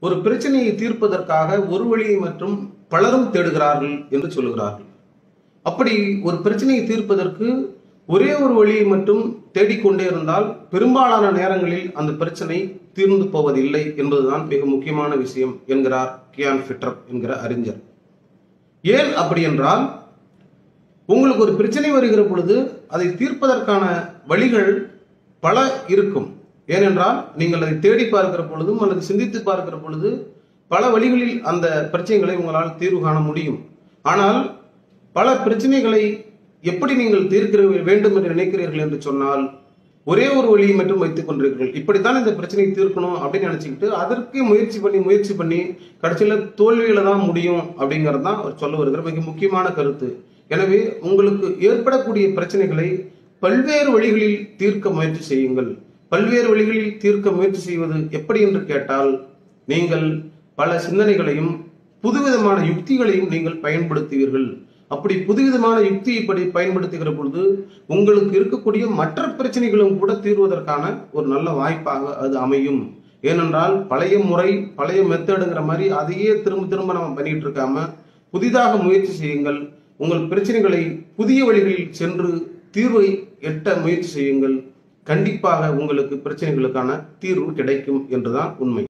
ஒரு பிரச்சனையை தீர்ப்பதற்காக ஒரு வழியை மற்றும் பலரும் தேடுகிறார்கள் என்று சொல்கிறார்கள் அப்படி ஒரு பிரச்சனையை தீர்ப்பதற்கு ஒரே ஒரு வழியை மட்டும் தேடிக்கொண்டே இருந்தால் பெரும்பாலான நேரங்களில் அந்த பிரச்சனை தீர்ந்து போவதில்லை என்பதுதான் மிக முக்கியமான விஷயம் என்கிறார் கியான் ஃபிட்டர் என்கிற அறிஞர் ஏன் அப்படி என்றால் உங்களுக்கு ஒரு பிரச்சனை வருகிற பொழுது அதை தீர்ப்பதற்கான வழிகள் பல இருக்கும் ஏனென்றால் நீங்கள் அதை தேடி பார்க்கிற பொழுதும் அல்லது சிந்தித்து பார்க்கிற பொழுது பல வழிகளில் அந்த பிரச்சனைகளை உங்களால் தீர்வு காண முடியும் ஆனால் பல பிரச்சனைகளை எப்படி நீங்கள் தீர்க்க வேண்டும் என்று நினைக்கிறீர்கள் என்று சொன்னால் ஒரே ஒரு வழியை மட்டும் வைத்துக் கொண்டிருக்கிறீர்கள் இப்படித்தான் இந்த பிரச்சனையை தீர்க்கணும் அப்படின்னு நினைச்சுக்கிட்டு அதற்கு முயற்சி பண்ணி முயற்சி பண்ணி கடைசியில தோல்வியில தான் முடியும் அப்படிங்கிறது தான் அவர் சொல்ல வருகிற மிக முக்கியமான கருத்து எனவே உங்களுக்கு ஏற்படக்கூடிய பிரச்சனைகளை பல்வேறு வழிகளில் தீர்க்க முயற்சி செய்யுங்கள் பல்வேறு வழிகளில் தீர்க்க முயற்சி செய்வது எப்படி என்று கேட்டால் நீங்கள் பல சிந்தனைகளையும் புதுவிதமான யுக்திகளையும் நீங்கள் பயன்படுத்துவீர்கள் அப்படி புதுவிதமான யுக்தியை படி பயன்படுத்துகிற பொழுது உங்களுக்கு இருக்கக்கூடிய மற்ற பிரச்சனைகளும் கூட தீர்வதற்கான ஒரு நல்ல வாய்ப்பாக அது அமையும் ஏனென்றால் பழைய முறை பழைய மெத்தடுங்கிற மாதிரி அதையே திரும்ப திரும்ப நம்ம பண்ணிட்டு இருக்காம புதிதாக முயற்சி செய்யுங்கள் உங்கள் பிரச்சனைகளை புதிய வழிகளில் சென்று தீர்வை எட்ட முயற்சி செய்யுங்கள் கண்டிப்பாக உங்களுக்கு பிரச்சனைகளுக்கான தீர்வு கிடைக்கும் என்றுதான் உண்மை